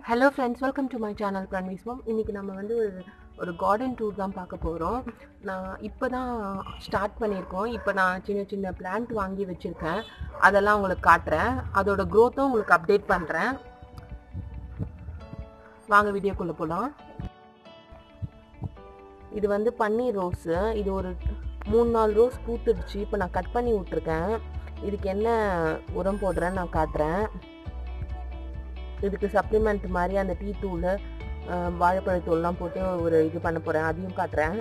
Hello friends welcome to my channel பிரணீஸ் mom இன்றைக்கி நம்ம வந்து ஒரு ஒரு கார்டன் டூர் தான் பார்க்க போகிறோம் நான் இப்போ தான் ஸ்டார்ட் பண்ணியிருக்கோம் இப்போ நான் சின்ன சின்ன பிளான்ட் வாங்கி வச்சுருக்கேன் அதெல்லாம் உங்களுக்கு காட்டுறேன் அதோட க்ரோத்தும் உங்களுக்கு அப்டேட் பண்ணுறேன் வாங்க வீடியோக்குள்ளே போகலாம் இது வந்து பன்னீர் ரோஸு இது ஒரு மூணு நாலு ரோஸ் பூத்துடுச்சு இப்போ நான் கட் பண்ணி விட்ருக்கேன் இதுக்கு என்ன உரம் போடுறேன்னு நான் காட்டுறேன் இதுக்கு சப்ளிமெண்ட் மாதிரி அந்த டீ தூள் வாழைப்பழத்தூள்லாம் போட்டு ஒரு இது பண்ண போகிறேன் அதையும் காட்டுறேன்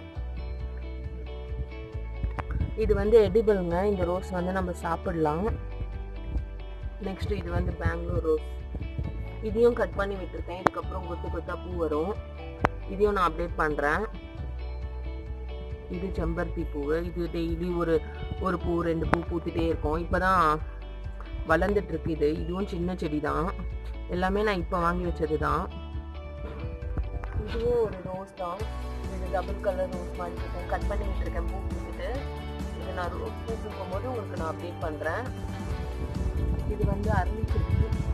இது வந்து எடிபிள்ங்க இந்த ரோஸ் வந்து நம்ம சாப்பிடலாம் நெக்ஸ்ட் இது வந்து பெங்களூர் ரோஸ் இதையும் கட் பண்ணி விட்டுருக்கேன் இதுக்கப்புறம் கொத்து கொத்தா பூ வரும் இதையும் நான் அப்டேட் பண்ணுறேன் இது செம்பருத்தி பூவு இது டெய்லி ஒரு ஒரு பூ ரெண்டு பூ பூத்துட்டே இருக்கும் இப்போதான் வளர்ந்துட்டு இருக்கு இது இதுவும் சின்ன செடி தான் எல்லாமே நான் இப்போ வாங்கி வச்சது தான் இதுவும் ஒரு ரோஸ் தான் இது டபுள் கலர் ரோஸ் மாதிரி இருக்கும் கட் பண்ணி விட்டுருக்கேன் பூ பூத்துட்டு இது நான் ரோ- பூ பூக்கும் போது உங்களுக்கு நான் அப்டேட் பண்ணுறேன் இது வந்து அரளி செடி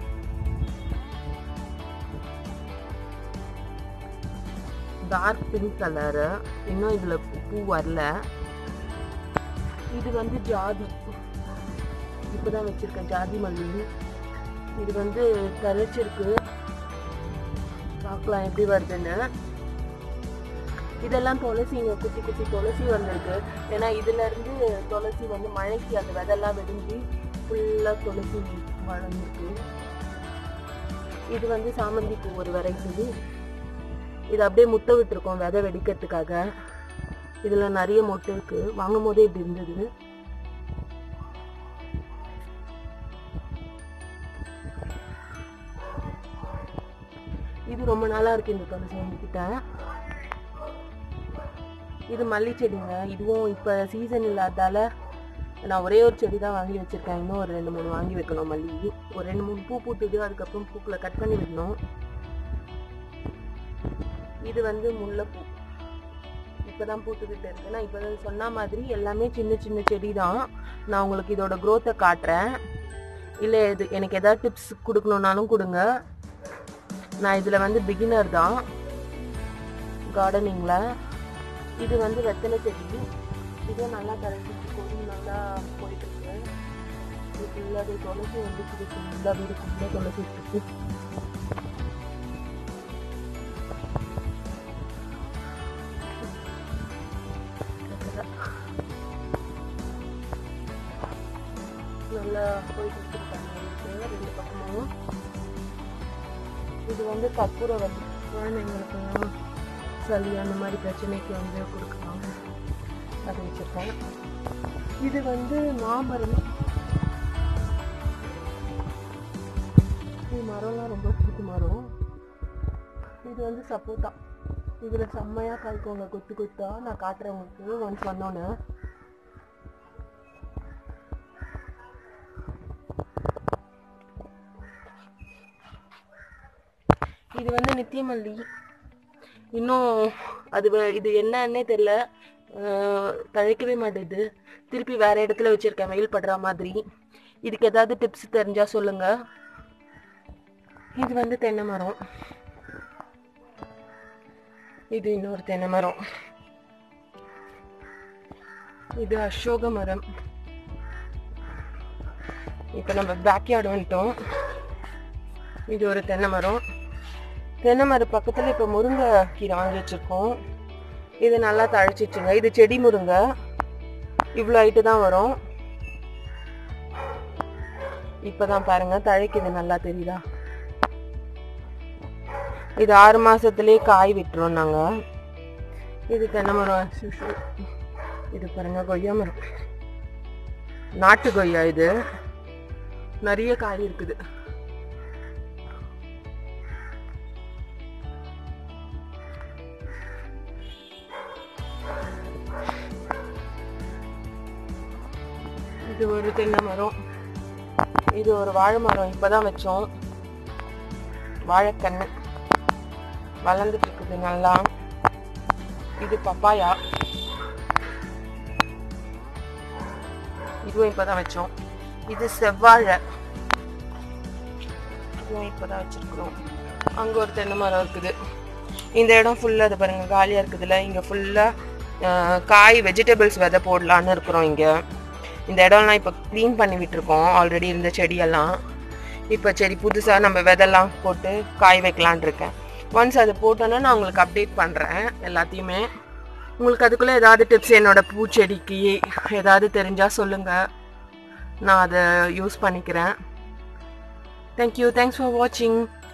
டார்க் பிங்க் கலரு இன்னும் இதில் பூ வரல இது வந்து ஜாதி இப்போதான் வச்சிருக்கேன் ஜாதி மல்லி இது வந்து தழைச்சிருக்கு பார்க்கலாம் எப்படி வருதுன்னு இதெல்லாம் துளசிங்க குட்டி குட்டி துளசி வந்திருக்கு ஏன்னா இதுல இருந்து துளசி வந்து மழைக்கு அந்த விதெல்லாம் வெடிஞ்சு ஃபுல்லா துளசி வளர்ந்துருக்கு இது வந்து சாமந்தி பூ ஒரு வெரைட்டி இது அப்படியே முட்டை விட்டுருக்கோம் விதை வெடிக்கிறதுக்காக இதுல நிறைய மொட்டை இருக்கு வாங்கும் போதே இப்படி இருந்தது இது ரொம்ப நாளா இருக்கு இந்த துளசி எங்ககிட்ட இது மல்லி செடிங்க இதுவும் இப்ப சீசன் இல்லாதால நான் ஒரே ஒரு செடி தான் வாங்கி வச்சிருக்கேன் இன்னும் ஒரு ரெண்டு மூணு வாங்கி வைக்கணும் மல்லி ஒரு ரெண்டு மூணு பூ பூத்துது அதுக்கப்புறம் பூக்களை கட் பண்ணி விடணும் இது வந்து முல்லைப்பூ இப்பதான் பூத்துக்கிட்டு இருக்கு நான் இப்போ சொன்ன மாதிரி எல்லாமே சின்ன சின்ன செடி தான் நான் உங்களுக்கு இதோட growth-அ காட்டுறேன் இல்லை இது எனக்கு ஏதாவது டிப்ஸ் கொடுக்கணுன்னாலும் கொடுங்க நான் இதில் வந்து பிகினர் தான் கார்டனிங்கில் இது வந்து வெத்தலை செடி இதுவும் நல்லா கரைச்சிட்டு கொடி நல்லா போயிட்டு இருக்கு இது ஃபுல்லாக துளசி வந்து இது ஃபுல்லாக வீடு ஃபுல்லாக துளசி இருக்கு நல்லா போயிட்டு இருக்கு தண்ணி இருக்கு ரெண்டு பக்கமும் இது வந்து கற்பூரவல்லி குழந்தைங்களுக்கெல்லாம் சளி அந்த மாதிரி பிரச்சனைக்கு வந்து கொடுக்கலாம் அது வச்சிருக்கேன் இது வந்து மாமரம் இது மரம்லாம் ரொம்ப பிடிச்ச மரம் இது வந்து சப்போட்டா இதில் செம்மையாக காய்க்குங்க கொத்து கொத்தா நான் காட்டுறேன் உங்களுக்கு ஒன்ஸ் வந்தோன்னே இது வந்து நித்தியமல்லி இன்னும் அது வ- இது என்னன்னே தெரியல அஹ், தழைக்கவே மாட்டேது திருப்பி வேற இடத்துல வச்சிருக்கேன் வெயில் படுற மாதிரி இதுக்கு ஏதாவது டிப்ஸ் தெரிஞ்சா சொல்லுங்க இது வந்து தென்னை மரம் இது இன்னொரு தென்னை மரம் இது அசோக மரம் இப்போ நம்ம பேக்யார்டு வந்துட்டோம் இது ஒரு தென்னை மரம் தென்னை மரம் பக்கத்தில் இப்போ முருங்கை கீரை வாங்கி வச்சுருக்கோம் இது நல்லா தழைச்சிச்சுங்க இது செடி முருங்கை இவ்வளோ ஹைட்டு தான் வரும் இப்போதான் பாருங்க தழைக்குது நல்லா தெரியுதா இது ஆறு மாசத்துலயே காய் விட்டுரும் நாங்க இது தென்னை மரம் சுஷு. இது பாருங்க கொய்யா மரம் நாட்டு கொய்யா இது நிறைய காய் இருக்குது இது ஒரு தென்னை மரம் இது ஒரு வாழை மரம் இப்பதான் வச்சோம் வாழைக்கண்ணு வளர்ந்துட்டு இருக்குது நல்லா இது பப்பாயா இதுவும் இப்பதான் வச்சோம் இது செவ்வாழை இதுவும் இப்பதான் வச்சிருக்கிறோம் அங்கே ஒரு தென்னை மரம் இருக்குது இந்த இடம் ஃபுல்லாக அதை பாருங்கள் காலியாக இருக்குதுல்ல இங்கே ஃபுல்லாக காய் வெஜிடபிள்ஸ் விதை போடலான்னு இருக்கிறோம் இங்கே இந்த இடம்லாம் இப்போ க்ளீன் பண்ணி விட்டுருக்கோம் ஆல்ரெடி இருந்த செடியெல்லாம் இப்போ சரி புதுசாக நம்ம விதெல்லாம் போட்டு காய் வைக்கலான் இருக்கேன் ஒன்ஸ் அதை போட்டோன்னா நான் உங்களுக்கு அப்டேட் பண்ணுறேன் எல்லாத்தையுமே உங்களுக்கு அதுக்குள்ளே ஏதாவது டிப்ஸ் என்னோட பூச்செடிக்கு ஏதாவது தெரிஞ்சால் சொல்லுங்கள் நான் அதை யூஸ் பண்ணிக்கிறேன் தேங்க்யூ தேங்க்ஸ் ஃபார் வாட்சிங்